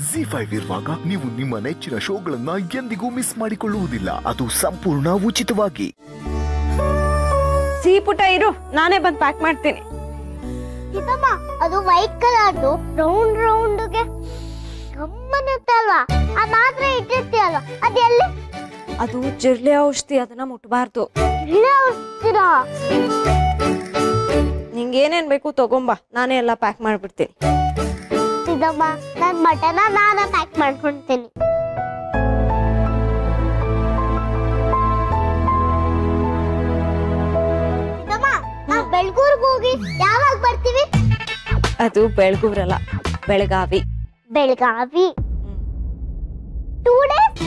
G five ಇರುವಾಗ ನೀವು ನಿಮ್ಮ ನೆಚ್ಚಿನ ಶೋಗಳನ್ನ ಎಂದಿಗೂ ಮಿಸ್ ಮಾಡಿಕೊಳ್ಳುವುದಿಲ್ಲ ಅದು ಸಂಪೂರ್ಣ ಉಚಿತವಾಗಿ ಸಿಹಿ ಪುಟ ಇರು ನಾನೇ ಬಂದು ಪ್ಯಾಕ್ ಮಾಡ್ತೀನಿ ಇದಮ್ಮ ಅದು ವೈಟ್ ಕಲರ್ದು ರೌಂಡ್ ರೌಂಡ್ಗೆ ಗಮ್ಮನುತ್ತೆ ಅಲ್ವಾ ಆ ಮಾತ್ರ ಇಟ್ಟಿರ್ತೀಯಲ್ವಾ ಅದು ಎಲ್ಲಿ ಅದು ಜಿರ್ಲೆ ಔಷಧಿ ಅದನ್ನ ಮುಟ್ಬಾರ್ದು ಇಲ್ಲೇ ಹೋಗ್ತೀರಾ ನಿಂಗೆ ಏನೇನ್ ಬೇಕು ತಗೊಂಬಾ ನಾನೇ ಎಲ್ಲ ಪ್ಯಾಕ್ ಮಾಡ್ಬಿಡ್ತೀನಿ ಇದಮ್ಮ ನನ್ ಮಟನ ನಾನೇ ಪ್ಯಾಕ್ ಮಾಡ್ಕೊಂತೀನಿ ಇದಮ್ಮ ನಾವ್ ಬೆಳ್ಗೂರ್ಗ್ ಹೋಗಿ ಯಾವಾಗ ಬರ್ತೀವಿ ಅದು ಬೆಳಗೂರಲ್ಲ Belagavi Belagavi two days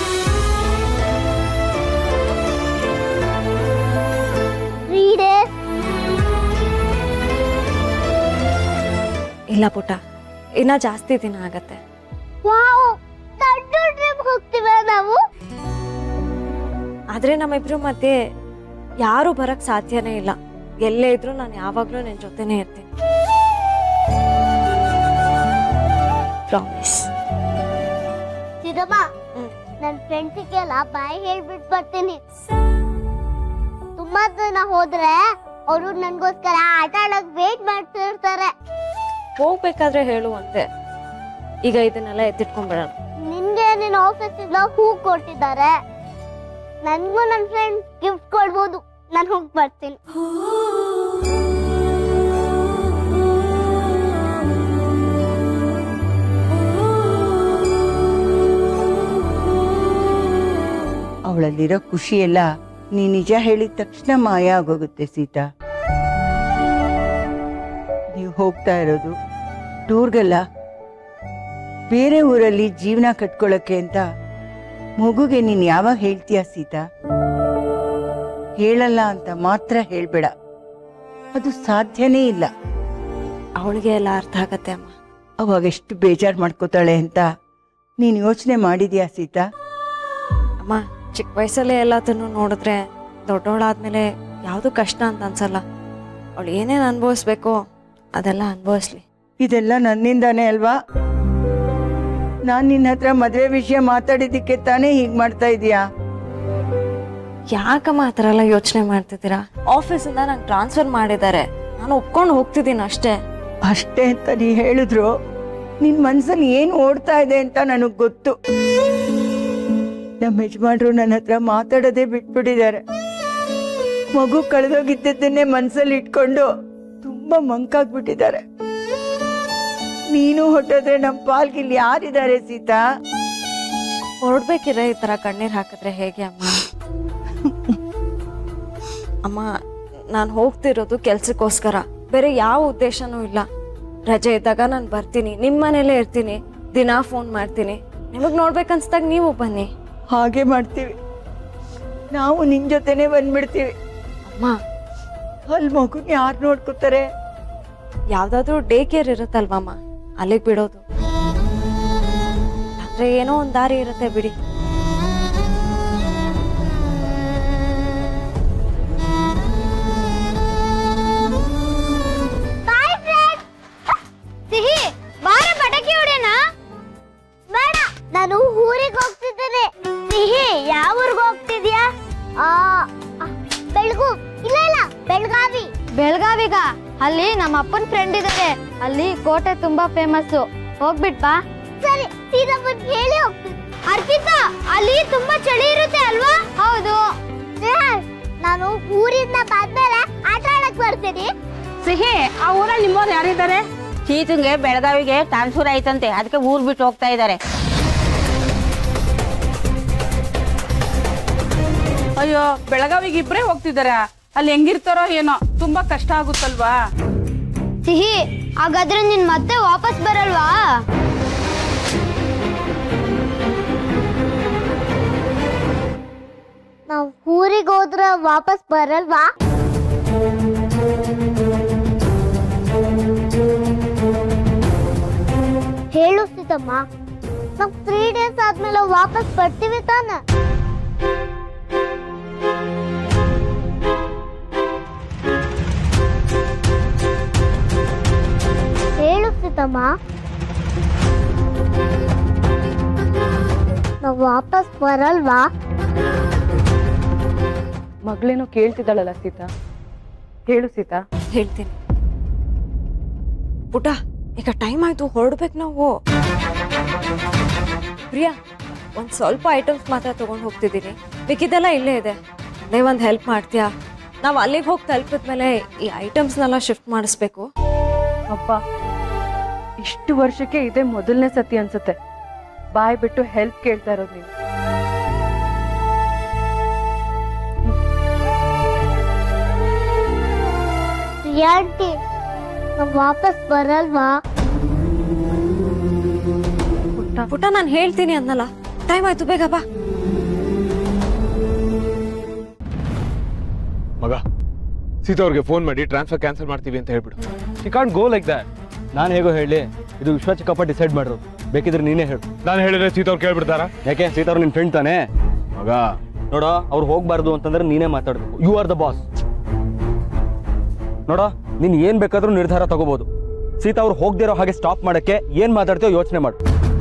three days ಇಲ್ಲ ಪುಟ ಇನ್ನ ಜಾಸ್ತಿ ದಿನ ಆಗತ್ತೆ ವಾವ್ ದೊಡ್ಡ ಟ್ರಿಪ್ ಹೋಗ್ತೀವ ನಾವು ಆದ್ರೆ ನಮ್ಮಿಬ್ರು ಮಧ್ಯೆ ಯಾರು ಬರಕ್ ಸಾಧ್ಯನೇ ಇಲ್ಲ ಎಲ್ಲೇ ಇದ್ರು ನಾನು ಯಾವಾಗ್ಲೂ ನಿನ್ ಜೊತೆನೇ ಇರ್ತೀನಿ ಪ್ರಾಮಿಸ್ ಸಿದಮ್ಮ ಹ್ಮ್. ನನ್ ಫ್ರೆಂಡ್ಸಿಗೆಲ್ಲ ಬಾಯ್ ಹೇಳ್ಬಿಟ್ಟು ಬರ್ತೀನಿ ತುಂಬಾ ದಿನ ಹೋದ್ರೆ ಅವರು ನನ್ಗೋಸ್ಕರ ಆಟ ಆಡಕ್ ವೇಟ್ ಮಾಡ್ತಿರ್ತಾರೆ ಹೋಗ್ಬೇಕಾದ್ರೆ ಹೇಳು ಅಂತೆ ಈಗ ಇದನ್ನೆಲ್ಲ ಎತ್ತಿಟ್ಕೊಂಡ್ಬಿಡೋಣ ನಿನ್ಗೆ ನಿನ್ನ ಆಫೀಸಿಂದ ಹೂ ಕೊಟ್ಟಿದ್ದಾರೆ ನನ್ಗೂ ನನ್ ಫ್ರೆಂಡ್ ಗಿಫ್ಟ್ ಕೊಡ್ಬೋದು ನಾನು ಹೋಗಿ ಬರ್ತೀನಿ ಅವಳಲ್ಲಿರೋ ಖುಷಿ ಎಲ್ಲ ನೀ ನಿಜ ಹೇಳಿದ ತಕ್ಷಣ ಮಾಯ ಆಗೋಗುತ್ತೆ ಸೀತಾ ನೀವು ಹೋಗ್ತಾ ಇರೋದು ಟೂರ್ಗಲ್ಲ ಬೇರೆ ಊರಲ್ಲಿ ಜೀವನ ಕಟ್ಕೊಳ್ಳೋಕೆ ಅಂತ ಮಗುಗೆ ನೀನು ಯಾವಾಗ ಹೇಳ್ತೀಯ ಸೀತಾ ಹೇಳಲ್ಲ ಅಂತ ಮಾತ್ರ ಹೇಳ್ಬೇಡ ಅದು ಸಾಧ್ಯನೇ ಇಲ್ಲ ಅವಳಿಗೆ ಎಲ್ಲ ಅರ್ಥ ಆಗತ್ತೆ ಅಮ್ಮ ಅವಾಗ ಎಷ್ಟು ಬೇಜಾರು ಮಾಡ್ಕೋತಾಳೆ ಅಂತ ನೀನು ಯೋಚನೆ ಮಾಡಿದ್ಯಾ ಸೀತಾ ಅಮ್ಮ ಚಿಕ್ಕ ವಯಸ್ಸಲ್ಲೇ ಎಲ್ಲದನ್ನು ನೋಡಿದ್ರೆ ದೊಡ್ಡವಳಾದ್ಮೇಲೆ ಯಾವುದು ಕಷ್ಟ ಅಂತ ಅನ್ಸಲ್ಲ ಅವಳು ಏನೇನು ಅನುಭವಿಸ್ಬೇಕೋ ಅದೆಲ್ಲ ಅನುಭವಿಸ್ಲಿ ಇದೆಲ್ಲ ನನ್ನಿಂದಾನೇ ಅಲ್ವಾ ನಾನ್ ನಿನ್ನ ಹತ್ರ ಮದ್ವೆ ವಿಷಯ ಮಾತಾಡಿದ್ದಕ್ಕೆ ತಾನೇ ಹೀಗ್ ಮಾಡ್ತಾ ಇದೀಯಾ ಯಾಕಮ್ಮ ಆ ಥರ ಎಲ್ಲ ಯೋಚನೆ ಮಾಡ್ತಿದ್ದೀರಾ ಆಫೀಸಿಂದ ನಂಗೆ ಟ್ರಾನ್ಸ್ಫರ್ ಮಾಡಿದ್ದಾರೆ ನಾನು ಒಪ್ಕೊಂಡು ಹೋಗ್ತಿದ್ದೀನಿ ಅಷ್ಟೇ ಅಷ್ಟೇ ಅಂತ ನೀ ಹೇಳಿದ್ರು ನಿನ್ ಮನ್ಸಲ್ಲಿ ಏನ್ ಓಡ್ತಾ ಇದೆ ಅಂತ ನನಗ್ ಗೊತ್ತು ನಮ್ಮ ಯಜಮಾನ್ರು ನನ್ನ ಹತ್ರ ಮಾತಾಡೋದೇ ಬಿಟ್ಬಿಟ್ಟಿದ್ದಾರೆ ಮಗು ಕಳೆದೋಗಿದ್ದನ್ನೇ ಮನ್ಸಲ್ಲಿ ಇಟ್ಕೊಂಡು ತುಂಬಾ ಮಂಕಾಗ್ಬಿಟ್ಟಿದ್ದಾರೆ ನೀನು ಹೊಟ್ಟೋದ್ರೆ ನಮ್ಮ ಪಾಲ್ಗಿಲ್ಲಿ ಯಾರಿದ್ದಾರೆ ಸೀತಾ ಹೊರಡ್ಬೇಕಿದ್ರೆ ಈ ಥರ ಕಣ್ಣೀರು ಹಾಕಿದ್ರೆ ಹೇಗೆ ಅಮ್ಮ ಅಮ್ಮ ನಾನು ಹೋಗ್ತಿರೋದು ಕೆಲ್ಸಕ್ಕೋಸ್ಕರ ಬೇರೆ ಯಾವ ಉದ್ದೇಶನೂ ಇಲ್ಲ ರಜೆ ಇದ್ದಾಗ ನಾನು ಬರ್ತೀನಿ ನಿಮ್ಮ ಮನೇಲೇ ಇರ್ತೀನಿ ದಿನಾ ಫೋನ್ ಮಾಡ್ತೀನಿ ನಿಮಗೆ ನೋಡ್ಬೇಕನ್ಸ್ದಾಗ ನೀವು ಬನ್ನಿ ಹಾಗೆ ಮಾಡ್ತೀವಿ ನಾವು ನಿನ್ ಜೊತೆನೆ ಬಂದ್ಬಿಡ್ತೀವಿ ಅಮ್ಮ ಅಲ್ಲಿ ಮಗುನ ಯಾರು ನೋಡ್ಕೋತಾರೆ ಯಾವ್ದಾದ್ರೂ ಡೇ ಕೇರ್ ಇರುತ್ತಲ್ವಮ್ಮ ಅಲ್ಲಿಗೆ ಬಿಡೋದು ಅಂದ್ರೆ ಏನೋ ಒಂದು ದಾರಿ ಇರುತ್ತೆ ಬಿಡಿ ಬಾಯ್ ಫ್ರೆಂಡ್ ಸಿಹಿ ಬಾರ ಪಟಾಕಿ ಹೊಡೆಯೋಣ ಬೇಡ ನಾನು ಊರಿಗೆ ಹೋಗ್ತಿದ್ದೇನೆ ಸಿಹಿ ಯಾವ ಊರಿಗೆ ಹೋಗ್ತಿದ್ಯಾ ಆ ಆ, ಬೆಳಗು ಇಲ್ಲ ಇಲ್ಲ ಬೆಳಗಾವಿ ಬೆಳಗಾವಿಗ ಅಲ್ಲಿ ನಮ್ಮ ಅಪ್ಪನ ಫ್ರೆಂಡ್ ಇದ್ದಾರೆ ಅಲ್ಲಿ ಕೋಟೆ ತುಂಬಾ ಫೇಮಸ್ ಹೋಗ್ಬಿಟ್ ಬಾ ಸರಿ ಸೀದಾ ಬಂದು ಹೇಳಿ ಹೋಗ್ತೀನಿ ಅರ್ಪಿತಾ ಅಲ್ಲಿ ತುಂಬಾ ಚಳಿ ಇರುತ್ತೆ ಅಲ್ವಾ ಹೌದು ನಾನು ಊರಿಂದ ಬಂದ್ಮೇಲೆ ಆಟ ಆಡಕ್ ಬರ್ತೀನಿ ಸಿಹಿ ಆ ಊರಲ್ಲಿ ನಿಮ್ಮವ್ರು ಯಾರಿದ್ದಾರೆ ಚೀತಂಗೆ ಬೆಳಗಾವಿಗೆ ಟ್ರಾನ್ಸ್ಫರ್ ಆಯ್ತಂತೆ ಅದಕ್ಕೆ ಊರ್ ಬಿಟ್ಟು ಹೋಗ್ತಾ ಇದ್ದಾರೆ ಅಯ್ಯೋ ಬೆಳಗಾವಿಗೆ ಇಬ್ರೇ ಹೋಗ್ತಿದಾರ ಅಲ್ಲಿ ಹೆಂಗಿರ್ತಾರೋ ಏನೋ ತುಂಬಾ ಕಷ್ಟ ಆಗುತ್ತಲ್ವಾ ಸಿಹಿ ಹಾಗಾದ್ರೆ ನೀನ್ ಮತ್ತೆ ವಾಪಸ್ ಬರಲ್ವಾ ನಾವು ಊರಿಗೆ ಹೋದ್ರೆ ವಾಪಸ್ ಬರಲ್ವಾ ಹೇಳು ಸೀತಮ್ಮ ನಾವು ತ್ರೀ ಡೇಸ್ ಆದ್ಮೇಲೆ ವಾಪಸ್ ಬರ್ತೀವಿ ತಾನೆ ಹೇಳು ಸೀತಮ್ಮ ನಾವ್ ವಾಪಸ್ ಬರಲ್ವಾ ಮಗಳೇನೋ ಕೇಳ್ತಿದ್ದಾಳಲ್ಲ ಸೀತಾ ಹೇಳು ಸೀತಾ ಹೇಳ್ತೀನಿ ಪುಟ ಈಗ ಟೈಮ್ ಆಯ್ತು ಹೊರಡ್ಬೇಕು ನಾವು ಪ್ರಿಯಾ ಒಂದ್ ಸ್ವಲ್ಪ ಐಟಮ್ಸ್ ಮಾತ್ರ ತಗೊಂಡು ಹೋಗ್ತಿದ್ದೀನಿ ಮಿಕ್ಕಿದೆಲ್ಲ ಇಲ್ಲೇ ಇದೆ ಅದೇ ಒಂದು ಹೆಲ್ಪ್ ಮಾಡ್ತೀಯಾ ನಾವು ಅಲ್ಲಿಗೆ ಹೋಗಿ ತಲುಪಿದ್ಮೇಲೆ ಈ ಐಟಮ್ಸ್ನೆಲ್ಲ ಶಿಫ್ಟ್ ಮಾಡಿಸ್ಬೇಕು ಅಪ್ಪ ಇಷ್ಟು ವರ್ಷಕ್ಕೆ ಇದೇ ಮೊದಲನೇ ಸತಿ ಅನ್ಸುತ್ತೆ ಬಾಯ್ ಬಿಟ್ಟು ಹೆಲ್ಪ್ ಕೇಳ್ತಾ ಇರೋದು ನೀನು ಪ್ರಿಯಾಂಟಿ ನಾವ್ ವಾಪಸ್ ಬರಲ್ವಾ ಪುಟ್ಟ ಪುಟ್ಟ ನಾನು ಹೇಳ್ತೀನಿ ಅನ್ನಲ್ಲ ಟೈಮ್ ಆಯ್ತು ಬೇಗ ಬಾ ಮಗ ಸೀತಾ ಅವ್ರಿಗೆ ಫೋನ್ ಮಾಡಿ ಟ್ರಾನ್ಸ್ಫರ್ ಕ್ಯಾನ್ಸಲ್ ಮಾಡ್ತೀವಿ ಅಂತ ಹೇಳ್ಬಿಡು you can't go like that ನಾನು ಹೇಗೋ ಹೇಳಿ ಇದು ವಿಶ್ವ ಚಿಕ್ಕಪ್ಪ ಡಿಸೈಡ್ ಮಾಡ್ರು ಬೇಕಿದ್ರೆ ನೀನೇ ಹೇಳು ನಾನು ಹೇಳಿದ್ರೆ ಸೀತಾ ಅವ್ರು ಕೇಳ್ಬಿಡ್ತಾರಾ ಯಾಕೆ ಸೀತಾ ಅವ್ರು ನಿನ್ನ ಫ್ರೆಂಡ್ ತಾನೇ ಮಗ ನೋಡೋ ಅವ್ರು ಹೋಗ್ಬಾರ್ದು ಅಂತಂದ್ರೆ ನೀನೇ ಮಾತಾಡ್ಬೇಕು ಯು ಆರ್ ದ ಬಾಸ್ ನೋಡೋ ನೀನ್ ಏನ್ ಬೇಕಾದ್ರೂ ನಿರ್ಧಾರ ತಗೋಬಹುದು ಸೀತಾ ಅವ್ರು ಹೋಗ್ದಿರೋ ಹಾಗೆ ಸ್ಟಾಪ್ ಮಾಡಕ್ಕೆ ಏನ್ ಮಾತಾಡ್ತೀಯೋ ಯೋಚನೆ ಮಾಡು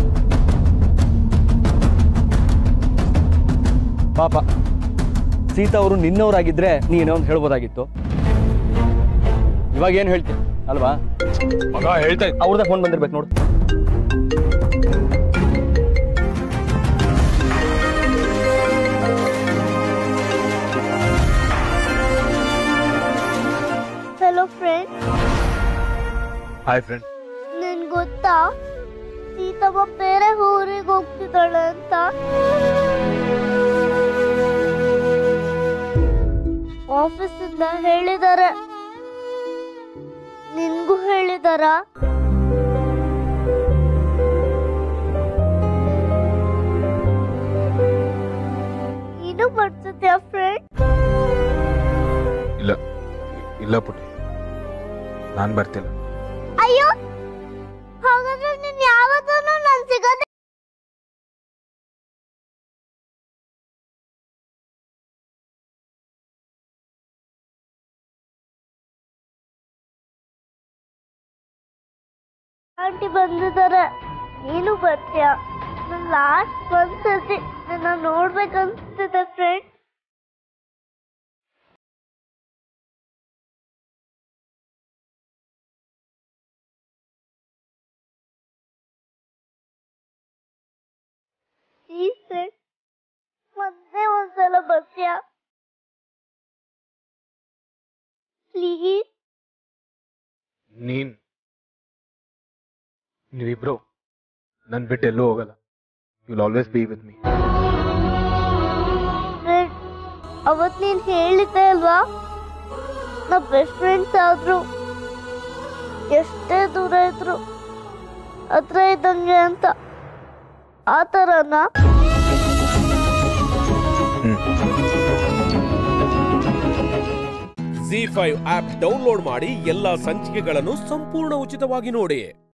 ಪಾಪ ಸೀತಾ ಅವರು ನಿನ್ನವರಾಗಿದ್ರೆ ನೀ ಏನೋ ಒಂದು ಹೇಳ್ಬೋದಾಗಿತ್ತು ಇವಾಗ ಏನ್ ಹೇಳ್ತೀನಿ ಅಲ್ವಾ ಮಗ ಹೇಳ್ತಾ ಇದ್ದ ಅವ್ರದ್ದೇ ಫೋನ್ ಬಂದಿರ್ಬೇಕು ನೋಡು ಹಲೋ ಫ್ರೆಂಡ್ ಹಾಯ್ ಫ್ರೆಂಡ್ ನಿನ್ ಗೊತ್ತಾ ಸೀತಮ್ಮ ಬೇರೆ ಊರಿಗೆ ಹೋಗ್ತಿದ್ದಾಳೆ ಅಂತ ಆಫೀಸಿಂದ ಹೇಳಿದ್ದಾರೆ ನಿನ್ಗೂ ಹೇಳಿದಾರಾ ನೀನು ಬರ್ತಿದ್ಯಾ ಫ್ರೆಂಡ್ ಇಲ್ಲ ಇಲ್ಲ ಪುಟ್ಟಿ ನಾನು ಬರ್ತಿಲ್ಲ ಅಯ್ಯೋ ಹಾಗಾದ್ರೆ ನೀನ್ ಯಾವತ್ತೂ ನನ್ ಸಿಗೋದೇ ಆಂಟಿ ಬಂದಿದ್ದಾರೆ ನೀನು ಬರ್ತೀಯ ನನ್ ಲಾಸ್ಟ್ ಒಂದ್ಸತಿ ನನ್ನ ನೋಡ್ಬೇಕನ್ಸ್ತಿದೆ ಫ್ರೆಂಡ್ ಪ್ಲೀಸ್ ಫ್ರೆಂಡ್ ಮತ್ತೆ ಒಂದ್ಸಲ ಬರ್ತೀಯ ಪ್ಲೀಸ್ ನೀನ್ ನೀವಿಬ್ರು ನನ್ ಬಿಟ್ಟು ಎಲ್ಲೂ ಹೋಗಲ್ಲ will always be with me friend ಅವತ್ ನೀನ್ ಹೇಳಿದ್ದೆ ಅಲ್ವಾ ನಾ ಬೆಸ್ಟ್ ಫ್ರೆಂಡ್ಸ್ ಆದ್ರು ಎಷ್ಟೇ ದೂರ ಇದ್ರು ಹತ್ರ ಇದ್ದಂಗೆ ಅಂತ ಆ ಥರನಾ ಜಿ ಫೈವ್ ಆಪ್ ಡೌನ್ಲೋಡ್ ಮಾಡಿ ಎಲ್ಲಾ ಸಂಚಿಕೆಗಳನ್ನು ಸಂಪೂರ್ಣ ಉಚಿತವಾಗಿ ನೋಡಿ